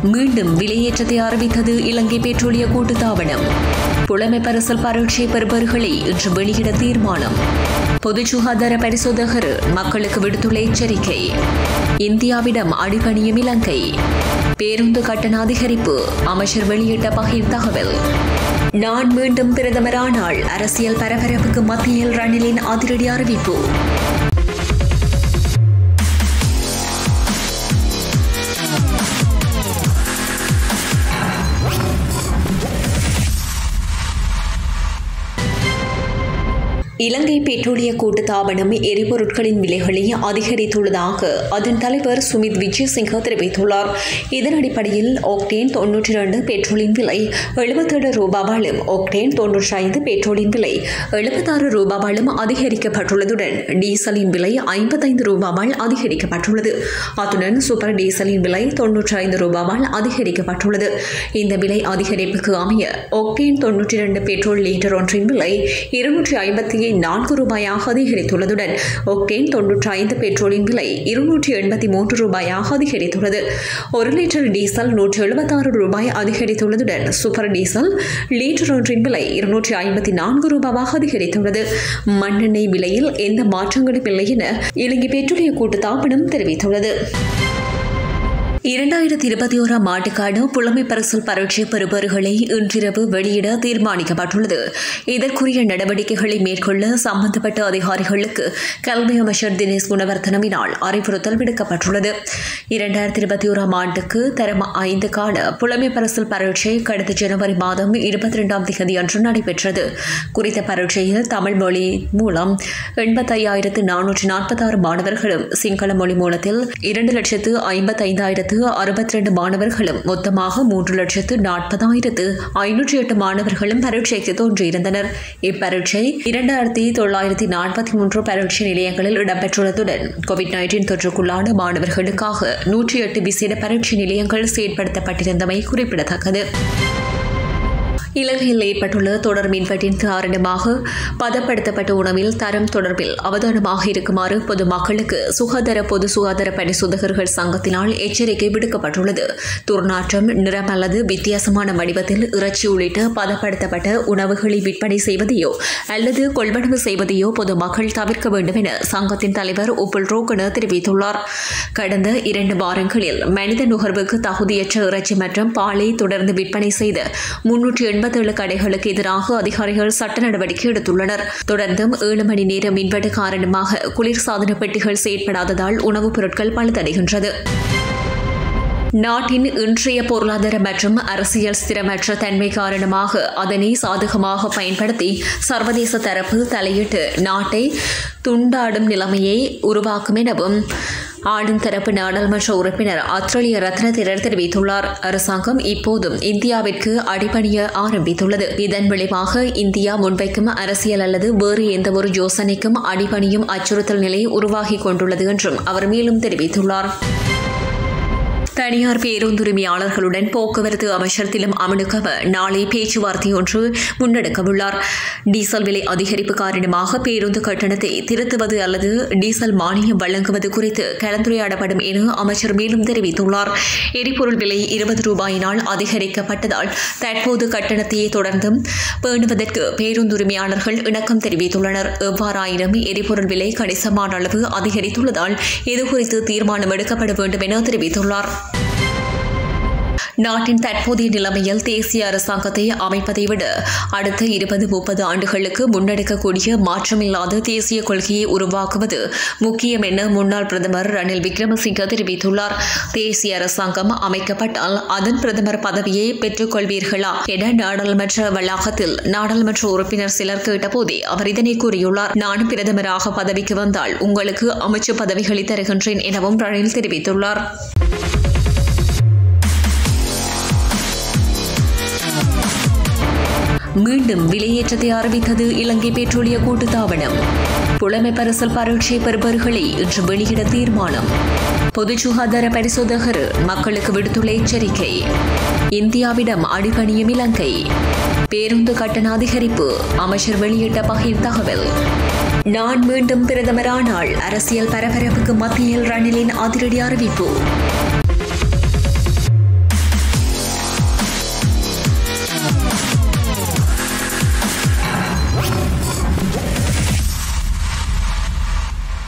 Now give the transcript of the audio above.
மீண்டும் விலையேற்றத்தை அறிவித்தது இலங்கை பெட்ரோலிய கூட்டுத்தாபனம் புலமை பரிசல் பரீட்சை பெறுபவர்களை இன்று வெளியிட தீர்மானம் பொது சுகாதார பரிசோதகர் மக்களுக்கு விடுத்துள்ள எச்சரிக்கை இந்தியாவிடம் அடிபணியும் இலங்கை பேருந்து கட்டண அதிகரிப்பு அமைச்சர் வெளியிட்ட பகிர் தகவல் நான் மீண்டும் பிரதமரானால் அரசியல் பரபரப்புக்கு மத்தியில் ரணிலின் அதிரடி அறிவிப்பு இலங்கை பெட்ரோலிய கூட்டுத்தாபனம் எரிபொருட்களின் விலைகளை அதிகரித்துள்ளதாக அதன் தலைவர் சுமித் விஜயசிங்க தெரிவித்துள்ளார் இதன் அடிப்படையில் ஒக்டேன் தொன்னூற்றி இரண்டு பெட்ரோலின் விலை எழுபத்தேழு ரூபாவாலும் ஒக்டேன் தொன்னூற்றி ஐந்து பெட்ரோலின் விலை எழுபத்தாறு ரூபாவாலும் அதிகரிக்கப்பட்டுள்ளதுடன் டீசலின் விலை ஐம்பத்தைந்து ரூபாவால் அதிகரிக்கப்பட்டுள்ளது அத்துடன் சூப்பர் டீசலின் விலை தொன்னூற்றி ஐந்து ரூபாவால் அதிகரிக்கப்பட்டுள்ளது இந்த விலை அதிகரிப்புக்கு அமைய ஒக்டேன் தொன்னூற்றி இரண்டு பெட்ரோல் லீட்டர் ஒன்றின் விலை இருநூற்றி ஐம்பத்தி நான்கு ரூபாயாக அதிகரித்துள்ளதுடன் ஒக்டேன் தொன்னூற்றி ஐந்து பெட்ரோலின் விலை இருநூற்றி எண்பத்தி மூன்று ரூபாயாக அதிகரித்துள்ளது ஒரு லிட்டர் டீசல் நூற்றி எழுபத்தாறு ரூபாய் அதிகரித்துள்ளதுடன் சூப்பர் டீசல் லீட்டர் ஒன்றின் விலை இருநூற்றி ஐம்பத்தி நான்கு ரூபாவாக அதிகரித்துள்ளது மண்ணெண்ணெய் விலையில் எந்த மாற்றங்களும் இல்லை என இலங்கை பெட்ரோலிய கூட்டுத்தாபனம் தெரிவித்துள்ளது இரண்டாயிரத்தி இருபத்தி ஓராம் ஆண்டுக்கான புலமை பரிசல் பரீட்சை பெறுபவர்களை இன்றிரவு வெளியிட தீர்மானிக்கப்பட்டுள்ளது இதற்குரிய நடவடிக்கைகளை மேற்கொள்ள சம்பந்தப்பட்ட அதிகாரிகளுக்கு கல்வி அமைச்சர் தினேஷ் குணவர்த்தனவினால் அறிவுறுத்தல் விடுக்கப்பட்டுள்ளது இரண்டாயிரத்தி இருபத்தி ஓராம் ஆண்டுக்கு தரம் ஐந்துக்கான புலமை பரிசல் பரீட்சை கடந்த ஜனவரி மாதம் இருபத்தி இரண்டாம் தேதி அன்று நடைபெற்றது குறித்த பரீட்சையில் தமிழ் மொழி மூலம் எண்பத்தையாயிரத்து நானூற்று நாற்பத்தாறு மாணவர்களும் சிங்கள மொழி மூலத்தில் இரண்டு லட்சத்து ஐம்பத்தைந்தாயிரத்து அறுபத்தி ரெண்டு மாணவர்களும் மொத்தமாக மூன்று லட்சத்து நாற்பதாயிரத்து ஐநூற்றி எட்டு மாணவர்களும் பரீட்சைக்கு தோன்றியிருந்தனர் இப்பரீட்சை இரண்டாயிரத்தி தொள்ளாயிரத்தி நாற்பத்தி மூன்று பரீட்சை நிலையங்களில் இடம்பெற்றுள்ளதுடன் கோவிட் நைன்டீன் தொற்றுக்குள்ளான மாணவர்களுக்காக நூற்றி எட்டு விசேட பரீட்சை நிலையங்கள் செயற்படுத்தப்பட்டிருந்தமை குறிப்பிடத்தக்கது இலங்கையில் ஏற்பட்டுள்ள தொடர் மின்வெட்டின் காரணமாக பதப்படுத்தப்பட்ட உணவில் தரம் தொடர்பில் அவதானமாக இருக்குமாறு பொதுமக்களுக்கு சுகாதார பொது சுகாதார பரிசோதகர்கள் சங்கத்தினால் எச்சரிக்கை விடுக்கப்பட்டுள்ளது துர்நாற்றம் நிறம் அல்லது வித்தியாசமான வடிவத்தில் இறைச்சி உள்ளிட்ட பதப்படுத்தப்பட்ட உணவுகளை விற்பனை செய்வதையோ அல்லது கொள்வனவு செய்வதையோ பொதுமக்கள் தவிர்க்க வேண்டும் என சங்கத்தின் தலைவர் உப்புல் ரோகன தெரிவித்துள்ளார் கடந்த இரண்டு வாரங்களில் மனித நுகர்வுக்கு தகுதியற்ற இறைச்சி மற்றும் பாலை தொடர்ந்து விற்பனை செய்த முன்னூற்றி எண்பத்தேழு கடைகளுக்கு எதிராக அதிகாரிகள் சட்ட நடவடிக்கை எடுத்துள்ளனர் தொடர்ந்தும் ஏழு மணி நேர மின்வெட்டு காரணமாக குளிர்சாதன பெட்டிகள் செயற்படாததால் உணவுப் பொருட்கள் பழுதடைகின்றது நாட்டின் இன்றைய பொருளாதார மற்றும் அரசியல் ஸ்திரமற்ற தன்மை காரணமாக அதனை சாதகமாக பயன்படுத்தி சர்வதேச தரப்பு தலையிட்டு நாட்டை துண்டாடும் நிலைமையை உருவாக்கும் எனவும் ஆளும் தரப்பு நாடாளுமன்ற உறுப்பினர் அத்ரலிய ரத்னதிரர் தெரிவித்துள்ளார் அரசாங்கம் இப்போதும் இந்தியாவிற்கு அடிபணிய ஆரம்பித்துள்ளது இதன் விளைவாக இந்தியா முன்வைக்கும் அரசியல் அல்லது வேறு எந்தவொரு யோசனைக்கும் அடிபணியும் அச்சுறுத்தல் நிலை உருவாகிக் கொண்டுள்ளது என்றும் அவர் மேலும் தெரிவித்துள்ளார் தனியார் பேருந்துரிமையாளர்களுடன் போக்குவரத்து அமைச்சர் திலம் அமனுகவ நாளை பேச்சுவார்த்தை ஒன்று முன்னெடுக்கவுள்ளார் டீசல் விலை அதிகரிப்பு காரணமாக பேருந்து கட்டணத்தை திருத்துவது அல்லது டீசல் மானியம் வழங்குவது குறித்து கலந்துரையாடப்படும் என அமைச்சர் மேலும் தெரிவித்துள்ளார் எரிபொருள் விலை இருபது ரூபாயினால் அதிகரிக்கப்பட்டதால் தற்போது கட்டணத்தையே தொடர்ந்தும் பேணுவதற்கு பேருந்துரிமையாளர்கள் இணக்கம் தெரிவித்துள்ளனர் எவ்வாறாயினும் எரிபொருள் விலை கணிசமான அளவு அதிகரித்துள்ளதால் இதுகுறித்து தீர்மானம் எடுக்கப்பட வேண்டும் என தெரிவித்துள்ளார் நாட்டின் தற்போதைய நிலைமையில் தேசிய அரசாங்கத்தை அமைப்பதை விட அடுத்த இருபது முப்பது ஆண்டுகளுக்கு முன்னெடுக்கக்கூடிய மாற்றமில்லாத தேசிய கொள்கையை உருவாக்குவது முக்கியம் என முன்னாள் பிரதமர் ரணில் விக்ரமசிங்க தெரிவித்துள்ளார் தேசிய அரசாங்கம் அமைக்கப்பட்டால் அதன் பிரதமர் பதவியை பெற்றுக்கொள்வீர்களா என நாடாளுமன்ற வளாகத்தில் நாடாளுமன்ற உறுப்பினர் சிலர் கேட்டபோதே அவர் இதனை கூறியுள்ளார் நான் பிரதமராக பதவிக்கு வந்தால் உங்களுக்கு அமைச்சு பதவிகளை தருகின்றேன் எனவும் ரணில் தெரிவித்துள்ளார் மீண்டும் விலையேற்றத்தை அறிவித்தது இலங்கை பெட்ரோலிய கூட்டுத்தாபனம் புலமை பரிசல் பரீட்சை பெறுபவர்களை இன்று வெளியிட தீர்மானம் பொது சுகாதார பரிசோதகர் மக்களுக்கு விடுத்துள்ள எச்சரிக்கை இந்தியாவிடம் அடிபணியும் இலங்கை பேருந்து கட்டண அதிகரிப்பு அமைச்சர் வெளியிட்ட பகிர் தகவல் நான் மீண்டும் பிரதமரானால் அரசியல் பரபரப்புக்கு மத்தியில் ரணிலின் அதிரடி அறிவிப்பு